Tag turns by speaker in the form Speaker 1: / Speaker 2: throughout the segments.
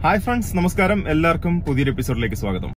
Speaker 1: Hi friends നമസ്കാരം എല്ലാവർക്കും പുതിയൊരു എപ്പിസോഡിലേക്ക് സ്വാഗതം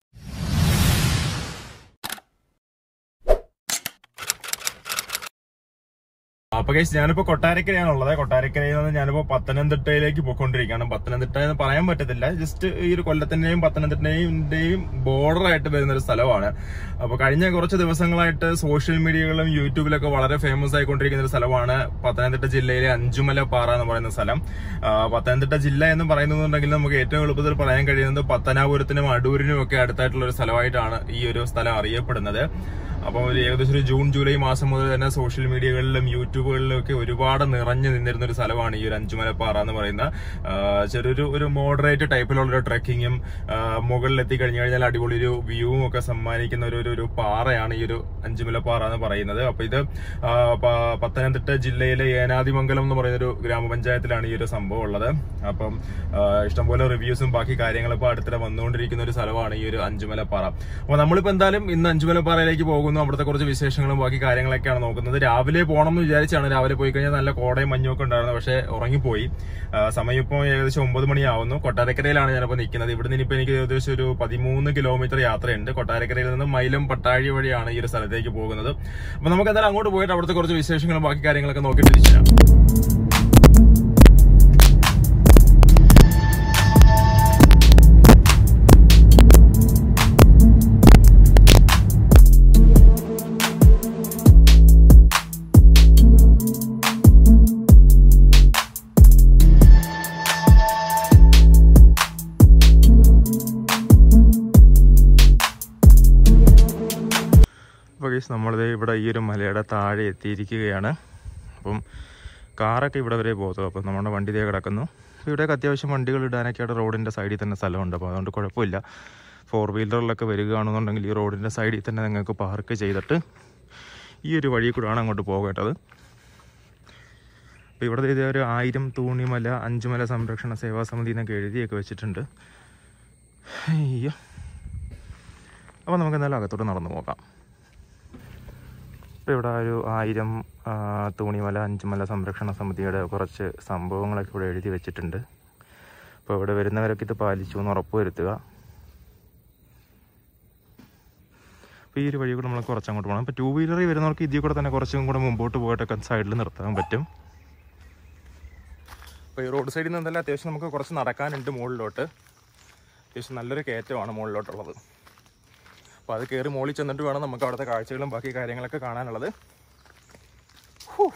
Speaker 1: അപ്പൊ ഗൈസ് ഞാനിപ്പോ കൊട്ടാരക്കരയാണുള്ളത് കൊട്ടാരക്കരയിൽ നിന്ന് ഞാനിപ്പോ പത്തനംതിട്ടയിലേക്ക് പോയിക്കൊണ്ടിരിക്കുകയാണ് പത്തനംതിട്ട എന്ന് പറയാൻ പറ്റത്തില്ല ജസ്റ്റ് ഈ ഒരു കൊല്ലത്തിന്റെയും പത്തനംതിട്ടയുടെയും ബോർഡർ ആയിട്ട് വരുന്ന ഒരു സ്ഥലമാണ് അപ്പൊ കഴിഞ്ഞ കുറച്ച് ദിവസങ്ങളായിട്ട് സോഷ്യൽ മീഡിയകളിലും യൂട്യൂബിലൊക്കെ വളരെ ഫേമസ് ആയിക്കൊണ്ടിരിക്കുന്ന ഒരു സ്ഥലമാണ് പത്തനംതിട്ട ജില്ലയിലെ അഞ്ചുമല പാറ എന്ന് പറയുന്ന സ്ഥലം ആ, പത്തനംതിട്ട ജില്ല എന്ന് പറയുന്നുണ്ടെങ്കിൽ നമുക്ക് ഏറ്റവും എളുപ്പത്തിൽ പറയാൻ കഴിയുന്നത് പത്തനാപുരത്തിനും അടൂരിനും ഒക്കെ അടുത്തായിട്ടുള്ള ഒരു സ്ഥലമായിട്ടാണ് ഈ ഒരു സ്ഥലം അറിയപ്പെടുന്നത് അപ്പോൾ ഒരു ഏകദേശം ഒരു ജൂൺ ജൂലൈ മാസം മുതൽ തന്നെ സോഷ്യൽ മീഡിയകളിലും യൂട്യൂബുകളിലും ഒക്കെ ഒരുപാട് നിറഞ്ഞു നിന്നിരുന്ന ഒരു സ്ഥലമാണ് ഈ ഒരു അഞ്ചുമലപ്പാറ എന്ന് പറയുന്ന ആ, ചെറിയൊരു ഒരു മോഡറേറ്റ് ടൈപ്പിലുള്ള ഒരു ട്രെക്കിങ്ങും മുകളിൽ എത്തിക്കഴിഞ്ഞു കഴിഞ്ഞാൽ അടിപൊളി ഒരു വ്യൂവും ഒക്കെ സമ്മാനിക്കുന്ന ഒരു ഒരു- ഒരു പാറയാണ് ഈ ഒരു അഞ്ചുമലപ്പാറ എന്ന് പറയുന്നത് അപ്പൊ ഇത് ആ, പ- പത്തനംതിട്ട ജില്ലയിലെ ഏനാദിമംഗലം എന്ന് പറയുന്ന ഒരു ഗ്രാമപഞ്ചായത്തിലാണ് ഈ ഒരു സംഭവം ഉള്ളത് അപ്പം ആ, ഇഷ്ടംപോലെ റിവ്യൂസും ബാക്കി കാര്യങ്ങളും ഇപ്പൊ അടുത്തിടെ വന്നുകൊണ്ടിരിക്കുന്ന ഒരു സ്ഥലമാണ് ഈ ഒരു അഞ്ചുമലപ്പാറ അപ്പൊ നമ്മളിപ്പോ എന്തായാലും ഇന്ന് അഞ്ചുമലപ്പാറയിലേക്ക് പോകുന്നു അവിടുത്തെ കുറച്ച് വിശേഷങ്ങളും ബാക്കി കാര്യങ്ങളൊക്കെയാണ് നോക്കുന്നത് രാവിലെ പോകണം എന്ന് വിചാരിച്ചാണ് രാവിലെ പോയി കഴിഞ്ഞാൽ നല്ല കോടയും മഞ്ഞും ഒക്കെ ഉണ്ടായിരുന്നു പക്ഷേ ഉറങ്ങിപ്പോയി ആ, സമയം ഇപ്പോൾ ഏകദേശം ഒമ്പത് മണിയാവുന്നു കൊട്ടാരക്കരയിലാണ് ഞാനിപ്പോൾ നിൽക്കുന്നത് ഇവിടെ നിന്ന് ഇനിയിപ്പോൾ എനിക്ക് ഏകദേശം ഒരു പതിമൂന്ന് കിലോമീറ്റർ യാത്രയുണ്ട് കൊട്ടാരക്കരയിൽ നിന്ന് മൈലം പട്ടാഴി വഴിയാണ് ഈ ഒരു സ്ഥലത്തേക്ക് പോകുന്നത് അപ്പൊ നമുക്ക് എന്തായാലും അങ്ങോട്ട് പോയിട്ട് അവിടുത്തെ കുറച്ച് വിശേഷങ്ങളും ബാക്കി കാര്യങ്ങളൊക്കെ നോക്കി തിരിച്ചു വരാം. അപ്പോൾ ഗൈസ് നമ്മളിത് ഇവിടെ ഈ ഒരു മലയുടെ താഴെ എത്തിയിരിക്കുകയാണ് അപ്പം കാറൊക്കെ ഇവിടെ വരെ പോകത്തുള്ളൂ അപ്പോൾ നമ്മുടെ വണ്ടി ഇതേ കിടക്കുന്നു അപ്പോൾ ഇവിടെയൊക്കെ അത്യാവശ്യം വണ്ടികൾ ഇടാനൊക്കെയായിട്ട് റോഡിൻ്റെ സൈഡിൽ തന്നെ സ്ഥലമുണ്ട് അപ്പോൾ അതുകൊണ്ട് കുഴപ്പമില്ല ഫോർ വീലറിലൊക്കെ വരികയാണെന്നുണ്ടെങ്കിൽ ഈ റോഡിൻ്റെ സൈഡിൽ തന്നെ നിങ്ങൾക്ക് പാർക്ക് ചെയ്തിട്ട് ഈ ഒരു വഴി കൂടെയാണ് അങ്ങോട്ട് പോകേണ്ടത് അപ്പോൾ ഇവിടെ ഇതേ ഒരു ആയിരം തൂണിമല അഞ്ചുമല സംരക്ഷണ സേവാ സമിതി എന്നൊക്കെ എഴുതിയൊക്കെ വെച്ചിട്ടുണ്ട് അയ്യോ അപ്പോൾ നമുക്ക് എന്തായാലും അകത്തോട്ട് നടന്നു പോകാം ഇപ്പോൾ ഇവിടെ ഒരു ആയിരം ആ, തൂണിമല അഞ്ചുമല സംരക്ഷണ സമിതിയുടെ കുറച്ച് സംഭവങ്ങളൊക്കെ ഇവിടെ എഴുതി വെച്ചിട്ടുണ്ട് അപ്പോൾ ഇവിടെ വരുന്നവരൊക്കെ ഇത് പാലിച്ചു എന്ന് ഉറപ്പ് വരുത്തുക അപ്പോൾ ഈ ഒരു വഴി കൂടെ നമ്മൾ കുറച്ചങ്ങോട്ട് പോകണം ഇപ്പോൾ ടൂ വീലറിൽ വരുന്നവർക്ക് ഇതിൽ കൂടെ തന്നെ കുറച്ചും കൂടെ മുമ്പോട്ട് പോയിട്ടൊക്കെ സൈഡിൽ നിർത്താൻ പറ്റും അപ്പോൾ ഈ റോഡ് സൈഡിൽ നിന്നല്ല അത്യാവശ്യം നമുക്ക് കുറച്ച് നടക്കാനുണ്ട് മുകളിലോട്ട് അത്യാവശ്യം നല്ലൊരു കയറ്റമാണ് മുകളിലോട്ടുള്ളത് അപ്പോൾ അത് കയറി മുകളിൽ ചെന്നിട്ട് വേണം നമുക്ക് അവിടുത്തെ കാഴ്ചകളും ബാക്കി കാര്യങ്ങളൊക്കെ കാണാനുള്ളത് ഹൂ.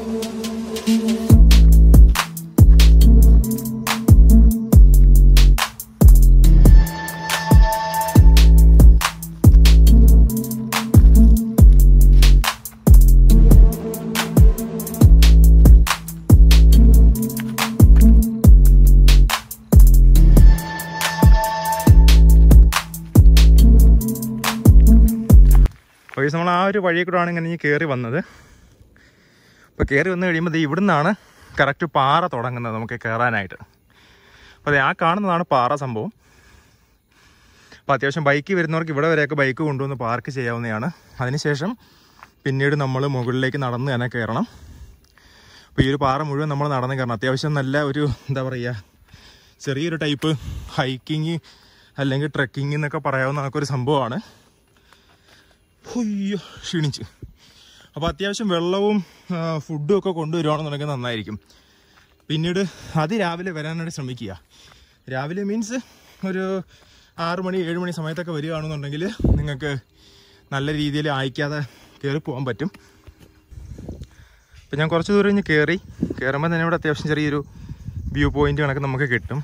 Speaker 1: അപ്പോൾ നമ്മൾ ആ ഒരു വഴി കൂടെയാണ് ഇങ്ങനെ ഈ കയറി വന്നത് അപ്പോൾ കയറി വന്നു കഴിയുമ്പോൾ ദേ ഇവിടുന്നാണ് കറക്റ്റ് പാറ തുടങ്ങുന്നത് നമുക്ക് കയറാനായിട്ട് അപ്പോൾ അതെ ആ കാണുന്നതാണ് പാറ സംഭവം അപ്പോൾ അത്യാവശ്യം ബൈക്ക് വരുന്നവർക്ക് ഇവിടെ വരെയൊക്കെ ബൈക്ക് കൊണ്ടുവന്ന് പാർക്ക് ചെയ്യാവുന്നതാണ് അതിനുശേഷം പിന്നീട് നമ്മൾ മുകളിലേക്ക് നടന്ന് തന്നെ കയറണം അപ്പോൾ ഈ ഒരു പാറ മുഴുവൻ നമ്മൾ നടന്ന് കയറണം അത്യാവശ്യം നല്ല ഒരു എന്താ പറയുക ചെറിയൊരു ടൈപ്പ് ഹൈക്കിങ് അല്ലെങ്കിൽ ട്രെക്കിംഗ് എന്നൊക്കെ പറയാവുന്ന കണക്കൊരു സംഭവമാണ് അയ്യോ ക്ഷീണിച്ച് അപ്പോൾ അത്യാവശ്യം വെള്ളവും ആ, ഫുഡും ഒക്കെ കൊണ്ടുവരുവാണെന്നുണ്ടെങ്കിൽ നന്നായിരിക്കും പിന്നീട് അതിരാവിലെ വരാനായിട്ട് ശ്രമിക്കുക രാവിലെ മീൻസ് ഒരു ആറ് മണി ഏഴ് മണി സമയത്തൊക്കെ വരികയാണെന്നുണ്ടെങ്കിൽ നിങ്ങൾക്ക് നല്ല രീതിയിൽ അയക്കാതെ കയറി പോകാൻ പറ്റും അപ്പം ഞാൻ കുറച്ച് ദൂരം കഴിഞ്ഞ് കയറി കയറുമ്പോൾ തന്നെ ഇവിടെ അത്യാവശ്യം ചെറിയൊരു വ്യൂ പോയിന്റ് കണക്ക് നമുക്ക് കിട്ടും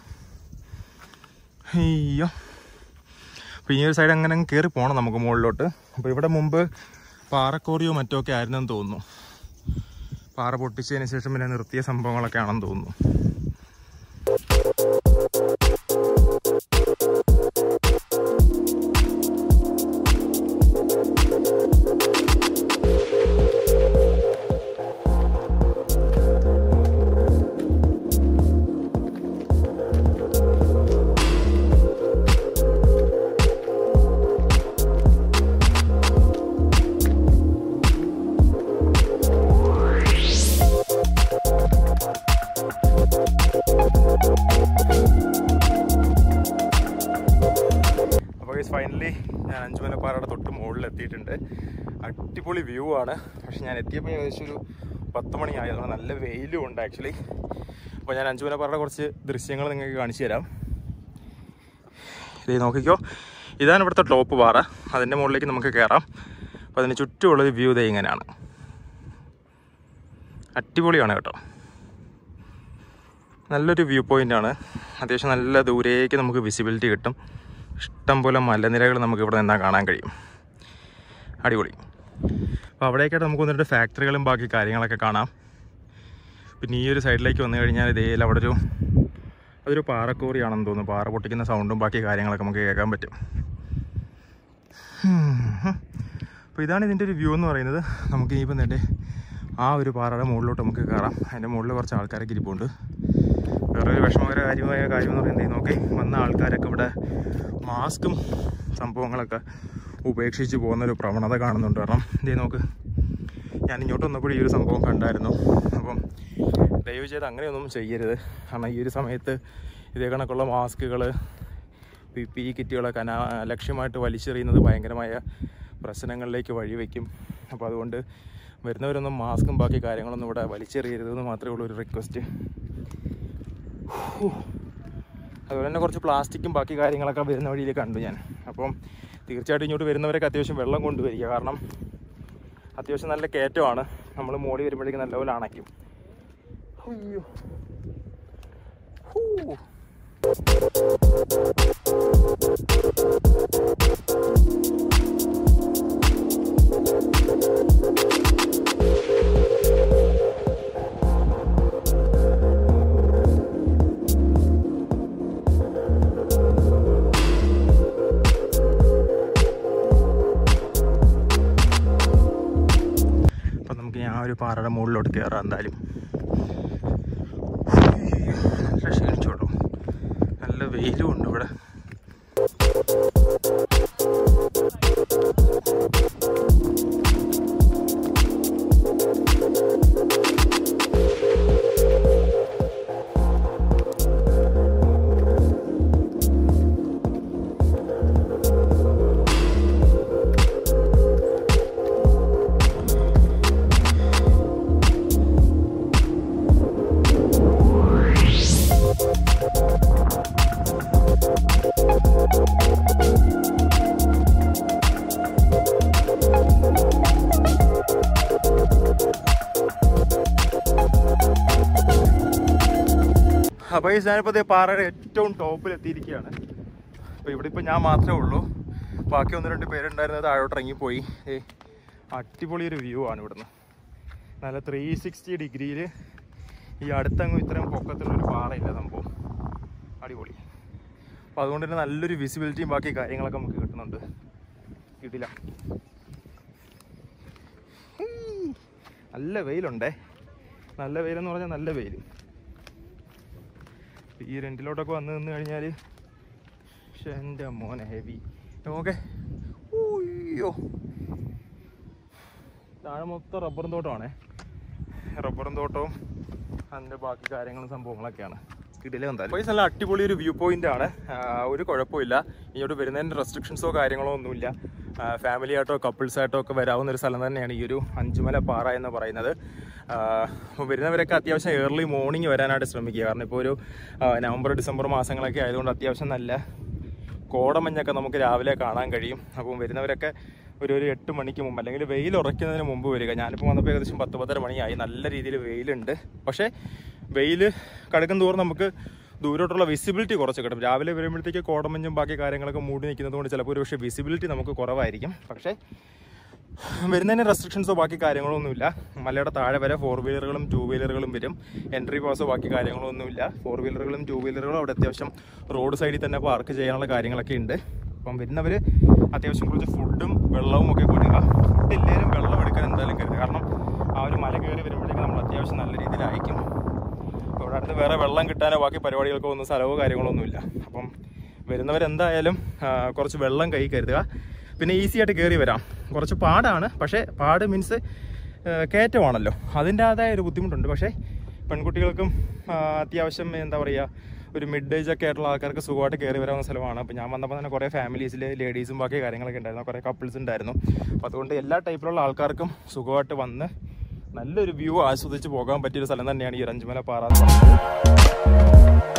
Speaker 1: അയ്യോ അപ്പോൾ ഈ ഒരു സൈഡ് അങ്ങനെ അങ്ങ് കയറി പോകണം നമുക്ക് മുകളിലോട്ട് അപ്പോൾ ഇവിടെ മുമ്പ് പാറക്കോറിയോ മറ്റോ ഒക്കെ ആയിരുന്നെന്ന് തോന്നുന്നു പാറ പൊട്ടിച്ചതിന് ശേഷം പിന്നെ നിർത്തിയ സംഭവങ്ങളൊക്കെ ആണെന്ന് തോന്നുന്നു ഫൈനലി ഞാൻ അഞ്ചുമലപ്പാറയുടെ തൊട്ട് മുകളിൽ എത്തിയിട്ടുണ്ട് അടിപൊളി വ്യൂ ആണ് പക്ഷെ ഞാൻ എത്തിയപ്പോൾ ഏകദേശം ഒരു പത്ത് മണിയായി അതുകൊണ്ട് നല്ല വെയിലും ഉണ്ട് ആക്ച്വലി അപ്പോൾ ഞാൻ അഞ്ചുമലപ്പാറയുടെ കുറച്ച് ദൃശ്യങ്ങൾ നിങ്ങൾക്ക് കാണിച്ചു തരാം ഇത് നോക്കിക്കോ ഇതാണ് ഇവിടുത്തെ ടോപ്പ് പാറ അതിൻ്റെ മുകളിലേക്ക് നമുക്ക് കയറാം അപ്പോൾ അതിന് ചുറ്റുമുള്ളൊരു വ്യൂ ദേ ഇങ്ങനെയാണ് അടിപൊളിയാണ് കേട്ടോ നല്ലൊരു വ്യൂ പോയിൻ്റ് ആണ് അത്യാവശ്യം നല്ല ദൂരേക്ക് നമുക്ക് വിസിബിലിറ്റി കിട്ടും ഇഷ്ടം പോലെ മലനിരകൾ നമുക്ക് ഇവിടെ നിന്നാൽ കാണാൻ കഴിയും അടിപൊളി അപ്പോൾ അവിടേക്കായിട്ട് നമുക്ക് ഒന്ന് രണ്ട് ഫാക്ടറികളും ബാക്കി കാര്യങ്ങളൊക്കെ കാണാം പിന്നെ ഈ ഒരു സൈഡിലേക്ക് വന്നു കഴിഞ്ഞാൽ ഇതേ അവിടെ ഒരു അതൊരു പാറക്കോറിയാണെന്ന് തോന്നുന്നു പാറ പൊട്ടിക്കുന്ന സൗണ്ടും ബാക്കി കാര്യങ്ങളൊക്കെ നമുക്ക് കേൾക്കാൻ പറ്റും അപ്പോൾ ഇതാണ് ഇതിൻ്റെ ഒരു വ്യൂ എന്ന് പറയുന്നത് നമുക്ക് ഇനിയിപ്പം തന്നെ ആ ഒരു പാറയുടെ മുകളിലോട്ട് നമുക്ക് കയറാം അതിൻ്റെ മുകളിൽ കുറച്ച് ആൾക്കാരൊക്കെ ഇരിപ്പുണ്ട് വേറൊരു വിഷമകര കാര്യമായ കാര്യം എന്ന് പറയുന്നത് നോക്കി വന്ന ആൾക്കാരൊക്കെ ഇവിടെ മാസ്കും സംഭവങ്ങളൊക്കെ ഉപേക്ഷിച്ച് പോകുന്നൊരു പ്രവണത കാണുന്നുണ്ട് കാരണം ഇതേ നോക്ക് ഞാൻ ഇങ്ങോട്ട് വന്നപ്പോൾ ഈ ഒരു സംഭവം കണ്ടായിരുന്നു അപ്പം ദയവ് ചെയ്ത് അങ്ങനെയൊന്നും ചെയ്യരുത് കാരണം ഈ ഒരു സമയത്ത് ഇതേ കണക്കുള്ള മാസ്കുകൾ പി പി കിറ്റുകളൊക്കെ അനാ ലക്ഷ്യമായിട്ട് വലിച്ചെറിയുന്നത് ഭയങ്കരമായ പ്രശ്നങ്ങളിലേക്ക് വഴിവെക്കും അപ്പോൾ അതുകൊണ്ട് വരുന്നവരൊന്നും മാസ്കും ബാക്കി കാര്യങ്ങളൊന്നും ഇവിടെ വലിച്ചെറിയരുതെന്ന് മാത്രമേ ഉള്ളൂ ഒരു റിക്വസ്റ്റ് അതുപോലെ തന്നെ കുറച്ച് പ്ലാസ്റ്റിക്കും ബാക്കി കാര്യങ്ങളൊക്കെ വരുന്ന വഴിയിൽ കണ്ടു ഞാൻ അപ്പം തീർച്ചയായിട്ടും ഇങ്ങോട്ട് വരുന്നവരൊക്കെ അത്യാവശ്യം വെള്ളം കൊണ്ടുവരിക കാരണം അത്യാവശ്യം നല്ല കയറ്റമാണ് നമ്മൾ മോളി വരുമ്പോഴേക്കും നല്ലപോലെ അണയ്ക്കും അയ്യോ ഹൂ. അപ്പം നമുക്ക് ഞാൻ ഒരു പാറയുടെ മുകളിലോട്ട് കയറാം എന്തായാലും ഉയ്യോ, നല്ല ക്ഷീണിച്ചോട്ടോ നല്ല വെയിലും ഉണ്ട് ഇവിടെ അപ്പോൾ ഈ ഞാനിപ്പോൾ ദേ പാറയുടെ ഏറ്റവും ടോപ്പിൽ എത്തിയിരിക്കുകയാണ് അപ്പോൾ ഇവിടെ ഇപ്പോൾ ഞാൻ മാത്രമേ ഉള്ളൂ ബാക്കി ഒന്ന് രണ്ട് പേരുണ്ടായിരുന്നത് താഴോട്ട് ഇറങ്ങിപ്പോയി ഏ അടിപൊളി ഒരു വ്യൂ ആണ് ഇവിടുന്ന് നല്ല ത്രീ സിക്സ്റ്റി ഡിഗ്രിയിൽ ഈ അടുത്തങ്ങും ഇത്രയും പൊക്കത്തിലൊരു പാറയില്ല സംഭവം അടിപൊളി അപ്പോൾ അതുകൊണ്ട് തന്നെ നല്ലൊരു വിസിബിലിറ്റിയും ബാക്കി കാര്യങ്ങളൊക്കെ നമുക്ക് കിട്ടുന്നുണ്ട് കിട്ടില്ല നല്ല വെയിലുണ്ടേ നല്ല വെയിലെന്ന് പറഞ്ഞാൽ നല്ല വെയിൽ ഈ രണ്ടിലോട്ടൊക്കെ വന്ന് നിന്ന് കഴിഞ്ഞാൽ പക്ഷെ എൻ്റെ മോനെ ഹെവി ഓക്കെ ഓയ്യോ താഴെ മൊത്തം റബ്ബറും തോട്ടമാണേ റബ്ബറും തോട്ടവും അതിൻ്റെ ബാക്കി കാര്യങ്ങളും സംഭവങ്ങളൊക്കെയാണ് കിട്ടില്ല എന്തായാലും പൈസ നല്ല അടിപൊളി ഒരു വ്യൂ പോയിന്റ് ആണ് ആ, ഒരു കുഴപ്പമില്ല ഇങ്ങോട്ട് വരുന്നതിന് റെസ്ട്രിക്ഷൻസോ കാര്യങ്ങളോ ഒന്നുമില്ല ഫാമിലി ആയിട്ടോ കപ്പിൾസ് ആയിട്ടോ ഒക്കെ വരാവുന്ന ഒരു സ്ഥലം തന്നെയാണ് ഈ ഒരു അഞ്ചുമല പാറ എന്ന് പറയുന്നത് ആ, അപ്പോൾ വരുന്നവരൊക്കെ അത്യാവശ്യം ഏർലി മോർണിംഗ് വരാനായിട്ട് ശ്രമിക്കുക കാരണം ഇപ്പോൾ ഒരു ആ, നവംബർ ഡിസംബർ മാസങ്ങളൊക്കെ ആയതുകൊണ്ട് അത്യാവശ്യം നല്ല കോടമഞ്ഞൊക്കെ നമുക്ക് രാവിലെ കാണാൻ കഴിയും അപ്പം വരുന്നവരൊക്കെ ഒരു ഒരു എട്ട് മണിക്ക് മുമ്പ് അല്ലെങ്കിൽ വെയിൽ ഉറയ്ക്കുന്നതിന് മുമ്പ് വരിക ഞാനിപ്പോൾ വന്നപ്പോൾ ഏകദേശം പത്ത് പത്തര മണിയായി നല്ല രീതിയിൽ വെയിലുണ്ട് പക്ഷേ വെയിൽ കടക്കും തോറും നമുക്ക് ദൂരോട്ടുള്ള വിസിബിലിറ്റി കുറച്ച് കിട്ടും രാവിലെ വരുമ്പോഴത്തേക്ക് കോടമഞ്ഞും ബാക്കി കാര്യങ്ങളൊക്കെ മൂടി നിൽക്കുന്നത് കൊണ്ട് ചിലപ്പോൾ ഒരു പക്ഷേ വിസിബിലിറ്റി നമുക്ക് കുറവായിരിക്കും പക്ഷേ വരുന്നതിന് റെസ്ട്രിക്ഷൻസോ ബാക്കി കാര്യങ്ങളോ ഒന്നുമില്ല മലയുടെ താഴെ വരെ ഫോർ വീലറുകളും ടൂ വീലറുകളും വരും എൻട്രി പാസോ ബാക്കി കാര്യങ്ങളോ ഒന്നുമില്ല ഫോർ വീലറുകളും ടൂ വീലറുകളും അവിടെ അത്യാവശ്യം റോഡ് സൈഡിൽ തന്നെ പാർക്ക് ചെയ്യാനുള്ള കാര്യങ്ങളൊക്കെ ഉണ്ട് അപ്പം വരുന്നവർ അത്യാവശ്യം കുറച്ച് ഫുഡും വെള്ളവും ഒക്കെ കൊടുക്കുക ഫുഡ് ഇല്ലെങ്കിലും വെള്ളം എടുക്കാൻ എന്തായാലും കരുതുക കാരണം ആ ഒരു മല കയറി വരുമ്പോഴേക്കും നമ്മൾ അത്യാവശ്യം നല്ല രീതിയിൽ അയക്കും അപ്പോൾ ഇവിടെ അടുത്ത് വേറെ വെള്ളം കിട്ടാനോ ബാക്കി പരിപാടികൾക്കോ ഒന്നും സ്ഥലമോ കാര്യങ്ങളോ ഒന്നുമില്ല അപ്പം വരുന്നവരെന്തായാലും ആ, കുറച്ച് വെള്ളം കൈ കരുതുക പിന്നെ ഈസി ആയിട്ട് കയറി വരാം കുറച്ച് പാടാണ് പക്ഷേ പാട് മീൻസ് കയറ്റമാണല്ലോ അതിൻ്റെതായ ഒരു ബുദ്ധിമുട്ടുണ്ട് പക്ഷേ പെൺകുട്ടികൾക്കും ആ, അത്യാവശ്യം എന്താ പറയുക ഒരു മിഡ് ഏജ് ഒക്കെ ആയിട്ടുള്ള ആൾക്കാർക്ക് സുഖമായിട്ട് കയറി വരാവുന്ന സ്ഥലമാണ് അപ്പോൾ ഞാൻ വന്നപ്പോൾ തന്നെ കുറേ ഫാമിലീസിൽ ലേഡീസും ബാക്കി കാര്യങ്ങളൊക്കെ ഉണ്ടായിരുന്നു കുറേ കപ്പിൾസ് ഉണ്ടായിരുന്നു അപ്പോൾ അതുകൊണ്ട് എല്ലാ ടൈപ്പിലുള്ള ആൾക്കാർക്കും സുഖമായിട്ട് വന്ന് നല്ലൊരു വ്യൂ ആസ്വദിച്ച് പോകാൻ പറ്റിയൊരു സ്ഥലം തന്നെയാണ് ഈ അഞ്ചുമല പാറ എന്ന് പറയുന്നത്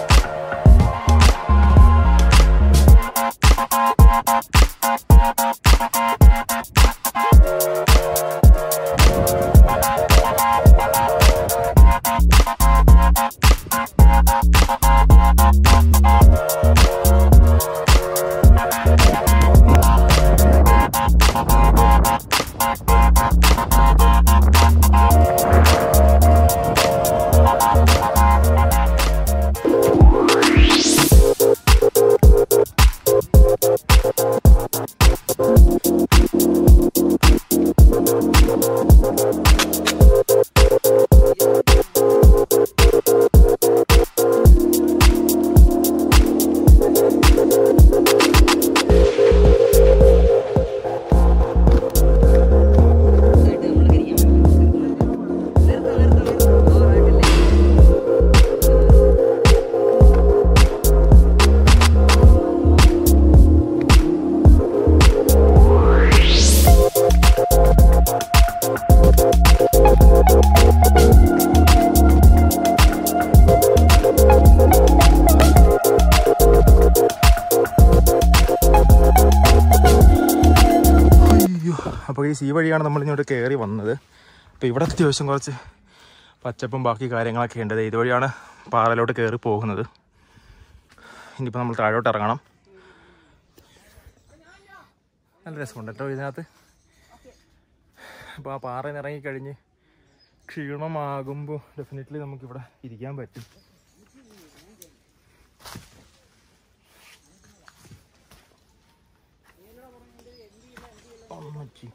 Speaker 1: അയ്യോ അപ്പോൾ ഈ സീ വഴിയാണ് നമ്മൾ ഇങ്ങോട്ട് കയറി വന്നത് അപ്പോൾ ഇവിടെ അത്യാവശ്യം കുറച്ച് പച്ചപ്പും ബാക്കി കാര്യങ്ങളൊക്കെ ഉണ്ട് ദേ ഇതുവഴിയാണ് പാറയിലോട്ട് കയറി പോകുന്നത് ഇനിയിപ്പോൾ നമ്മൾ താഴോട്ട് ഇറങ്ങണം നല്ല രസമുണ്ട് കേട്ടോ ഇതിനകത്ത് അപ്പോൾ ആ പാറയിൽ നിന്ന് ഇറങ്ങിക്കഴിഞ്ഞ് ക്ഷീണമാകുമ്പോൾ ഡെഫിനറ്റ്ലി നമുക്കിവിടെ ഇരിക്കാൻ പറ്റും അമ്മച്ചി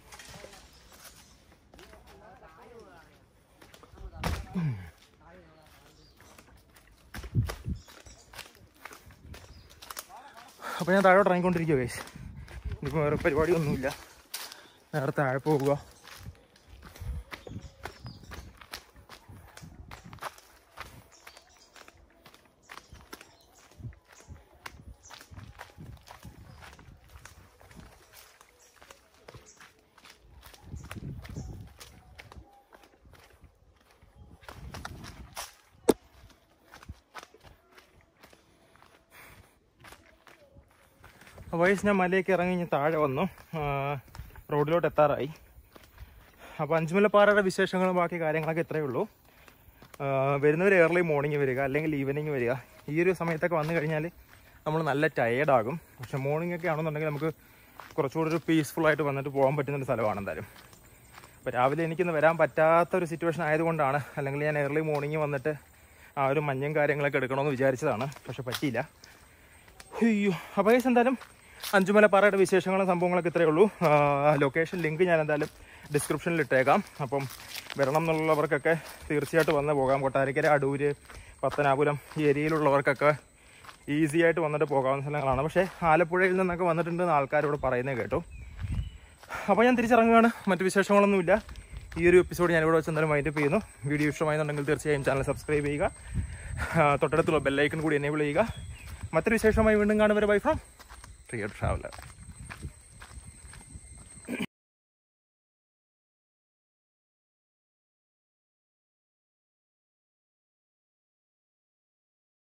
Speaker 1: അപ്പോൾ ഞാൻ താഴോട്ട് ഇറങ്ങിക്കൊണ്ടിരിക്കുക ഗൈസ് ഇനിയിപ്പോൾ വേറെ പരിപാടിയൊന്നുമില്ല നേരെ താഴെ പോവുക വയസ്സ് ഞാൻ മലയൊക്കെ ഇറങ്ങി ഞാൻ താഴെ വന്നു ആ, റോഡിലോട്ട് എത്താറായി അപ്പോൾ അഞ്ചുമലപ്പാറയുടെ വിശേഷങ്ങളും ബാക്കി കാര്യങ്ങളൊക്കെ ഇത്രയേ ഉള്ളൂ ആ, വരുന്നവർ ഏർലി മോർണിംഗ് വരിക അല്ലെങ്കിൽ ഈവനിങ് വരിക ഈ ഒരു സമയത്തൊക്കെ വന്നു കഴിഞ്ഞാൽ നമ്മൾ നല്ല ടയേർഡാകും പക്ഷെ മോർണിംഗ് ഒക്കെ ആണെന്നുണ്ടെങ്കിൽ നമുക്ക് കുറച്ചുകൂടി ഒരു പീസ്ഫുൾ ആയിട്ട് വന്നിട്ട് പോകാൻ പറ്റുന്ന ഒരു സ്ഥലമാണ് എന്തായാലും അപ്പോൾ രാവിലെ എനിക്കൊന്ന് വരാൻ പറ്റാത്ത ഒരു സിറ്റുവേഷൻ ആയതുകൊണ്ടാണ് അല്ലെങ്കിൽ ഞാൻ ഏർലി മോർണിംഗ് വന്നിട്ട് ആ ഒരു മഞ്ഞും കാര്യങ്ങളൊക്കെ എടുക്കണമെന്ന് വിചാരിച്ചതാണ് പക്ഷെ പറ്റിയില്ല അയ്യോ അപ്പോൾ ഗൈസ് എന്തായാലും അഞ്ചുമലപ്പാറയുടെ വിശേഷങ്ങളും സംഭവങ്ങളൊക്കെ ഇത്രയേ ഉള്ളൂ ലൊക്കേഷൻ ലിങ്ക് ഞാൻ എന്തായാലും ഡിസ്ക്രിപ്ഷനിൽ ഇട്ടേക്കാം അപ്പം വരണം എന്നുള്ളവർക്കൊക്കെ തീർച്ചയായിട്ടും വന്ന് പോകാം കൊട്ടാരക്കര അടൂര് പത്തനാപുരം ഈ ഏരിയയിലുള്ളവർക്കൊക്കെ ഈസി ആയിട്ട് വന്നിട്ട് പോകാവുന്ന സ്ഥലങ്ങളാണ് പക്ഷേ ആലപ്പുഴയിൽ നിന്നൊക്കെ വന്നിട്ടുണ്ടെന്ന് ആൾക്കാരോട് പറയുന്നത് കേട്ടു അപ്പോൾ ഞാൻ തിരിച്ചിറങ്ങുകയാണ് മറ്റു വിശേഷങ്ങളൊന്നുമില്ല ഈ ഒരു എപ്പിസോഡ് ഞാൻ ഇവിടെ വെച്ച് എന്തായാലും വൈൻഡപ്പ് ചെയ്യുന്നു വീഡിയോ ഇഷ്ടമായെന്നുണ്ടെങ്കിൽ തീർച്ചയായും ചാനൽ സബ്സ്ക്രൈബ് ചെയ്യുക ആ, തൊട്ടടുത്തുള്ള ബെല്ലൈക്കൺ കൂടി എനേബിൾ ചെയ്യുക മറ്റൊരു വിശേഷമായി വീണ്ടും കാണുവരെ ബൈ ഫ്രം പ്രിയ ട്രാവലർ